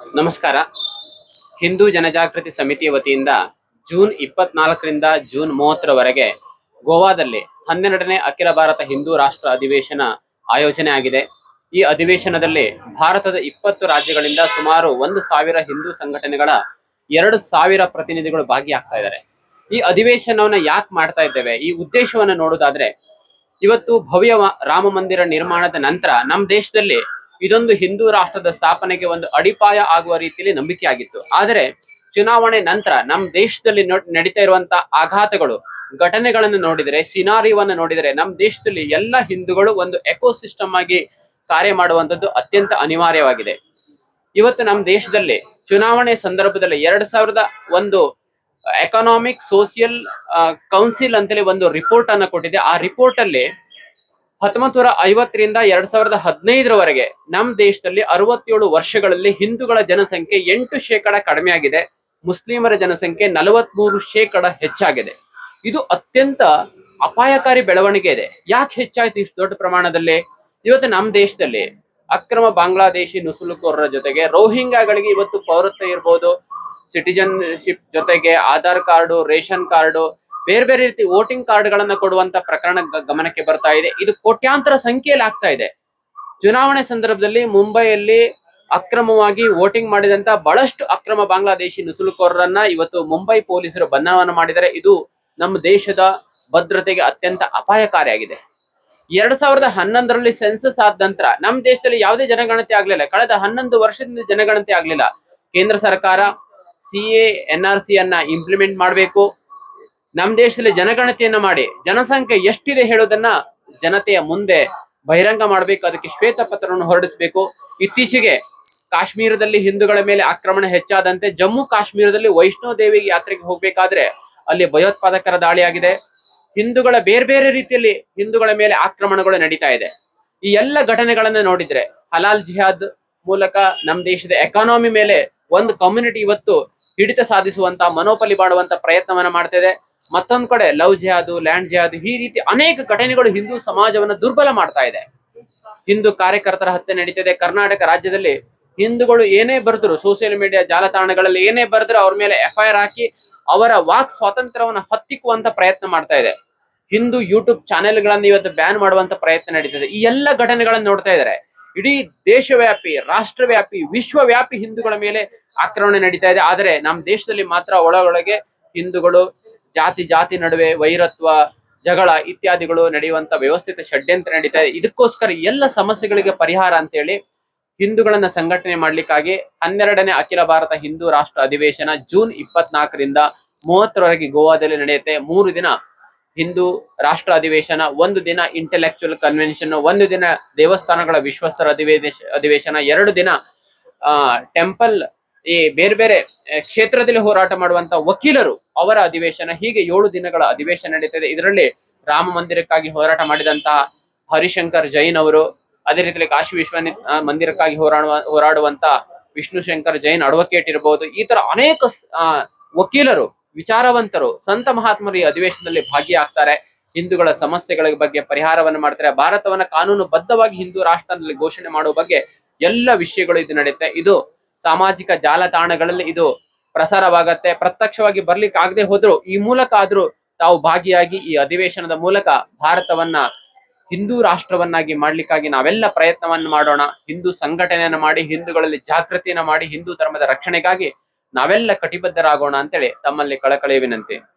ನಮಸ್ಕಾರ ಹಿಂದೂ ಜನಜಾಗೃತಿ ಸಮಿತಿ ವತಿಯಿಂದ ಜೂನ್ ಇಪ್ಪತ್ನಾಲ್ಕರಿಂದ ಜೂನ್ ಮೂವತ್ತರವರೆಗೆ ಗೋವಾದಲ್ಲಿ ಹನ್ನೆರಡನೇ ಅಖಿಲ ಭಾರತ ಹಿಂದೂ ರಾಷ್ಟ್ರ ಅಧಿವೇಶನ ಆಯೋಜನೆ ಆಗಿದೆ ಈ ಅಧಿವೇಶನದಲ್ಲಿ ಭಾರತದ ಇಪ್ಪತ್ತು ರಾಜ್ಯಗಳಿಂದ ಸುಮಾರು ಒಂದು ಸಾವಿರ ಹಿಂದೂ ಸಂಘಟನೆಗಳ ಎರಡು ಸಾವಿರ ಪ್ರತಿನಿಧಿಗಳು ಭಾಗಿಯಾಗ್ತಾ ಇದ್ದಾರೆ ಈ ಅಧಿವೇಶನವನ್ನ ಯಾಕೆ ಮಾಡ್ತಾ ಇದ್ದೇವೆ ಈ ಉದ್ದೇಶವನ್ನ ನೋಡೋದಾದ್ರೆ ಇವತ್ತು ಭವ್ಯ ವ- ರಾಮ ಮಂದಿರ ನಿರ್ಮಾಣದ ನಂತರ ನಮ್ಮ ದೇಶದಲ್ಲಿ ಇದೊಂದು ಹಿಂದೂ ರಾಷ್ಟ್ರದ ಸ್ಥಾಪನೆಗೆ ಒಂದು ಅಡಿಪಾಯ ಆಗುವ ರೀತಿಯಲ್ಲಿ ನಂಬಿಕೆ ಆಗಿತ್ತು ಆದರೆ ಚುನಾವಣೆ ನಂತರ ನಮ್ಮ ದೇಶದಲ್ಲಿ ನೋ- ನಡೀತಾ ಇರುವಂತ ಆಘಾತಗಳು ಘಟನೆಗಳನ್ನು ನೋಡಿದರೆ ಸಿನಾರಿಯವನ್ನ ನೋಡಿದರೆ ನಮ್ಮ ದೇಶದಲ್ಲಿ ಎಲ್ಲ ಹಿಂದೂಗಳು ಒಂದು ಎಕೋಸಿಸ್ಟಮ್ ಆಗಿ ಕಾರ್ಯ ಮಾಡುವಂತದ್ದು ಅತ್ಯಂತ ಅನಿವಾರ್ಯವಾಗಿದೆ ಇವತ್ತು ನಮ್ಮ ದೇಶದಲ್ಲಿ ಚುನಾವಣೆ ಸಂದರ್ಭದಲ್ಲಿ ಎರಡ್ ಸಾವಿರದ ಒಂದು ಎಕನಾಮಿಕ್ ಸೋಷಿಯಲ್ ಕೌನ್ಸಿಲ್ ಅಂತೇಳಿ ಒಂದು ರಿಪೋರ್ಟ್ ಅನ್ನ ಕೊಟ್ಟಿದೆ ಆ ರಿಪೋರ್ಟ್ ಅಲ್ಲಿ ಹತ್ತೊಂಬತ್ತು ನೂರ ಐವತ್ತರಿಂದ ಎರಡ್ ಸಾವಿರದ ಹದಿನೈದರವರೆಗೆ ನಮ್ಮ ದೇಶದಲ್ಲಿ ಅರವತ್ತೇಳು ವರ್ಷಗಳಲ್ಲಿ ಹಿಂದೂಗಳ ಜನಸಂಖ್ಯೆ ಎಂಟು ಶೇಕಡ ಕಡಿಮೆ ಆಗಿದೆ ಮುಸ್ಲಿಮರ ಜನಸಂಖ್ಯೆ ನಲವತ್ಮೂರು ಶೇಕಡ ಹೆಚ್ಚಾಗಿದೆ ಇದು ಅತ್ಯಂತ ಅಪಾಯಕಾರಿ ಬೆಳವಣಿಗೆ ಇದೆ ಯಾಕೆ ಹೆಚ್ಚಾಯ್ತು ಇಷ್ಟು ದೊಡ್ಡ ಪ್ರಮಾಣದಲ್ಲಿ ಇವತ್ತು ನಮ್ಮ ದೇಶದಲ್ಲಿ ಅಕ್ರಮ ಬಾಂಗ್ಲಾದೇಶಿ ನುಸುಳುಕೋರರ ಜೊತೆಗೆ ರೋಹಿಂಗಾಗಳಿಗೆ ಇವತ್ತು ಪೌರತ್ವ ಇರ್ಬೋದು ಸಿಟಿಜನ್ಶಿಪ್ ಜೊತೆಗೆ ಆಧಾರ್ ಕಾರ್ಡು ರೇಷನ್ ಕಾರ್ಡು ಬೇರೆ ಬೇರೆ ರೀತಿ ವೋಟಿಂಗ್ ಕಾರ್ಡ್ಗಳನ್ನ ಕೊಡುವಂತ ಪ್ರಕರಣ ಗ- ಗಮನಕ್ಕೆ ಬರ್ತಾ ಇದೆ ಇದು ಕೋಟ್ಯಾಂತರ ಸಂಖ್ಯೆಯಲ್ಲಿ ಆಗ್ತಾ ಇದೆ ಚುನಾವಣೆ ಸಂದರ್ಭದಲ್ಲಿ ಮುಂಬೈಯಲ್ಲಿ ಅಕ್ರಮವಾಗಿ ವೋಟಿಂಗ್ ಮಾಡಿದಂತ ಬಹಳಷ್ಟು ಅಕ್ರಮ ಬಾಂಗ್ಲಾದೇಶಿ ನುಸುಳುಕೋರರನ್ನ ಇವತ್ತು ಮುಂಬೈ ಪೊಲೀಸರು ಬಂಧನವನ್ನು ಮಾಡಿದರೆ ಇದು ನಮ್ಮ ದೇಶದ ಭದ್ರತೆಗೆ ಅತ್ಯಂತ ಅಪಾಯಕಾರಿಯಾಗಿದೆ ಎರಡ್ ಸಾವಿರದ ಹನ್ನೊಂದರಲ್ಲಿ ಸೆನ್ಸಸ್ ಆದ ನಂತರ ನಮ್ಮ ದೇಶದಲ್ಲಿ ಯಾವುದೇ ಜನಗಣತಿ ಆಗ್ಲಿಲ್ಲ ಕಳೆದ ಹನ್ನೊಂದು ವರ್ಷದಿಂದ ಜನಗಣತಿ ಆಗ್ಲಿಲ್ಲ ಕೇಂದ್ರ ಸರ್ಕಾರ C A N R C ಅನ್ನ ಇಂಪ್ಲಿಮೆಂಟ್ ಮಾಡಬೇಕು ನಮ್ಮ ದೇಶದಲ್ಲಿ ಜನಗಣತಿಯನ್ನ ಮಾಡಿ ಜನಸಂಖ್ಯೆ ಎಷ್ಟಿದೆ ಹೇಳೋದನ್ನ ಜನತೆಯ ಮುಂದೆ ಬಹಿರಂಗ ಮಾಡಬೇಕು ಅದಕ್ಕೆ ಶ್ವೇತ ಪತ್ರವನ್ನು ಹೊರಡಿಸಬೇಕು ಇತ್ತೀಚೆಗೆ ಕಾಶ್ಮೀರದಲ್ಲಿ ಹಿಂದೂಗಳ ಮೇಲೆ ಆಕ್ರಮಣ ಹೆಚ್ಚಾದಂತೆ ಜಮ್ಮು ಕಾಶ್ಮೀರದಲ್ಲಿ ವೈಷ್ಣೋ ದೇವಿಗೆ ಯಾತ್ರೆಗೆ ಹೋಗ್ಬೇಕಾದ್ರೆ ಅಲ್ಲಿ ಭಯೋತ್ಪಾದಕರ ದಾಳಿಯಾಗಿದೆ ಹಿಂದೂಗಳ ಬೇರೆ ಬೇರೆ ರೀತಿಯಲ್ಲಿ ಹಿಂದೂಗಳ ಮೇಲೆ ಆಕ್ರಮಣಗಳು ನಡೀತಾ ಇದೆ ಈ ಎಲ್ಲ ಘಟನೆಗಳನ್ನ ನೋಡಿದ್ರೆ ಹಲಾಲ್ ಜಿಹಾದ್ ಮೂಲಕ ನಮ್ಮ ದೇಶದ ಎಕಾನಮಿ ಮೇಲೆ ಒಂದು ಕಮ್ಯುನಿಟಿ ಇವತ್ತು ಹಿಡಿತ ಸಾಧಿಸುವಂತ ಮನೋಬಲಿ ಮಾಡುವಂತ ಪ್ರಯತ್ನವನ್ನ ಮಾಡ್ತಾ ಇದೆ ಮತ್ತೊಂದ್ ಕಡೆ ಲವ್ ಜಿಹಾದ್ ಲ್ಯಾಂಡ್ ಜಿಹಾದ್ ಈ ರೀತಿ ಅನೇಕ ಘಟನೆಗಳು ಹಿಂದೂ ಸಮಾಜವನ್ನ ದುರ್ಬಲ ಮಾಡ್ತಾ ಇದೆ ಹಿಂದೂ ಕಾರ್ಯಕರ್ತರ ಹತ್ಯೆ ನಡೀತಿದೆ ಕರ್ನಾಟಕ ರಾಜ್ಯದಲ್ಲಿ ಹಿಂದೂಗಳು ಏನೇ ಬರೆದ್ರು ಸೋಷಿಯಲ್ ಮೀಡಿಯಾ ಜಾಲತಾಣಗಳಲ್ಲಿ ಏನೇ ಬರೆದ್ರು ಅವ್ರ ಮೇಲೆ ಎಫ್ ಐ ಆರ್ ಹಾಕಿ ಅವರ ವಾಕ್ ಸ್ವಾತಂತ್ರ್ಯವನ್ನು ಹತ್ತಿಕ್ಕುವಂತ ಪ್ರಯತ್ನ ಮಾಡ್ತಾ ಇದೆ ಹಿಂದೂ ಯೂಟ್ಯೂಬ್ ಚಾನೆಲ್ಗಳನ್ನು ಇವತ್ತು ಬ್ಯಾನ್ ಮಾಡುವಂತ ಪ್ರಯತ್ನ ನಡೀತಿದೆ ಈ ಎಲ್ಲ ಘಟನೆಗಳನ್ನು ನೋಡ್ತಾ ಇದ್ದಾರೆ ಇಡೀ ದೇಶವ್ಯಾಪಿ ರಾಷ್ಟ್ರವ್ಯಾಪಿ ವಿಶ್ವವ್ಯಾಪಿ ಹಿಂದೂಗಳ ಮೇಲೆ ಆಕ್ರಮಣ ನಡೀತಾ ಇದೆ ಆದರೆ ನಮ್ಮ ದೇಶದಲ್ಲಿ ಮಾತ್ರ ಒಳ ಒಳಗೆ ಹಿಂದೂಗಳು ಜಾತಿ ಜಾತಿ ನಡುವೆ ವೈರತ್ವ ಜಗಳ ಇತ್ಯಾದಿಗಳು ನಡೆಯುವಂತ ವ್ಯವಸ್ಥಿತ ಷಡ್ಯಂತ್ರ ನಡೀತಾ ಇದೆ ಇದಕ್ಕೋಸ್ಕರ ಎಲ್ಲ ಸಮಸ್ಯೆಗಳಿಗೆ ಪರಿಹಾರ ಅಂತೇಳಿ ಹಿಂದೂಗಳನ್ನ ಸಂಘಟನೆ ಮಾಡ್ಲಿಕ್ಕಾಗಿ ಹನ್ನೆರಡನೇ ಅಖಿಲ ಭಾರತ ಹಿಂದೂ ರಾಷ್ಟ್ರ ಅಧಿವೇಶನ ಜೂನ್ ಇಪ್ಪತ್ನಾಲ್ಕರಿಂದ ಮೂವತ್ತರವರೆಗೆ ಗೋವಾದಲ್ಲಿ ನಡೆಯುತ್ತೆ ಮೂರು ದಿನ ಹಿಂದೂ ರಾಷ್ಟ್ರ ಅಧಿವೇಶನ ಒಂದು ದಿನ ಇಂಟೆಲೆಕ್ಚುಯಲ್ ಕನ್ವೆನ್ಷನ್ ಒಂದು ದಿನ ದೇವಸ್ಥಾನಗಳ ವಿಶ್ವಸ್ತರ ಅಧಿವೇಶ ಅಧಿವೇಶನ ಎರಡು ದಿನ ಆ ಟೆಂಪಲ್ ಈ ಬೇರೆ ಬೇರೆ ಆ, ಕ್ಷೇತ್ರದಲ್ಲಿ ಹೋರಾಟ ಮಾಡುವಂತ ವಕೀಲರು ಅವರ ಅಧಿವೇಶನ ಹೀಗೆ ಏಳು ದಿನಗಳ ಅಧಿವೇಶನ ನಡೀತದೆ ಇದರಲ್ಲಿ ರಾಮ ಮಂದಿರಕ್ಕಾಗಿ ಹೋರಾಟ ಮಾಡಿದಂತಹ ಹರಿಶಂಕರ್ ಜೈನ್ ಅವರು ಅದೇ ರೀತಿಯಲ್ಲಿ ಕಾಶಿ ವಿಶ್ವನಿ ಆ, ಮಂದಿರಕ್ಕಾಗಿ ಹೋರಾಡುವ ಹೋರಾಡುವಂತ ವಿಷ್ಣು ಶಂಕರ್ ಜೈನ್ ಅಡ್ವೊಕೇಟ್ ಇರಬಹುದು ಈ ತರ ಅನೇಕ ಸ್- ಆ, ವಕೀಲರು ವಿಚಾರವಂತರು ಸಂತ ಮಹಾತ್ಮರು ಈ ಅಧಿವೇಶನದಲ್ಲಿ ಭಾಗಿಯಾಗ್ತಾರೆ ಹಿಂದೂಗಳ ಸಮಸ್ಯೆಗಳ ಬಗ್ಗೆ ಪರಿಹಾರವನ್ನು ಮಾಡ್ತಾರೆ ಭಾರತವನ್ನ ಕಾನೂನು ಬದ್ಧವಾಗಿ ಹಿಂದೂ ರಾಷ್ಟ್ರದಲ್ಲಿ ಘೋಷಣೆ ಮಾಡುವ ಬಗ್ಗೆ ಎಲ್ಲ ವಿಷಯಗಳು ಇದು ನಡೆಯುತ್ತೆ ಇದು ಸಾಮಾಜಿಕ ಜಾಲತಾಣಗಳಲ್ಲಿ ಇದು ಪ್ರಸಾರವಾಗತ್ತೆ ಪ್ರತ್ಯಕ್ಷವಾಗಿ ಬರ್ಲಿಕ್ಕೆ ಆಗದೆ ಹೋದ್ರು ಈ ಮೂಲಕ ಆದ್ರೂ ತಾವು ಭಾಗಿಯಾಗಿ ಈ ಅಧಿವೇಶನದ ಮೂಲಕ ಭಾರತವನ್ನ ಹಿಂದೂ ರಾಷ್ಟ್ರವನ್ನಾಗಿ ಮಾಡ್ಲಿಕ್ಕಾಗಿ ನಾವೆಲ್ಲ ಪ್ರಯತ್ನವನ್ನು ಮಾಡೋಣ ಹಿಂದೂ ಸಂಘಟನೆಯನ್ನ ಮಾಡಿ ಹಿಂದೂಗಳಲ್ಲಿ ಜಾಗೃತಿಯನ್ನ ಮಾಡಿ ಹಿಂದೂ ಧರ್ಮದ ರಕ್ಷಣೆಗಾಗಿ ನಾವೆಲ್ಲ ಕಟಿಬದ್ಧರಾಗೋಣ ಅಂತೇಳಿ ತಮ್ಮಲ್ಲಿ ಕಳಕಳಿಯ ವಿನಂತಿ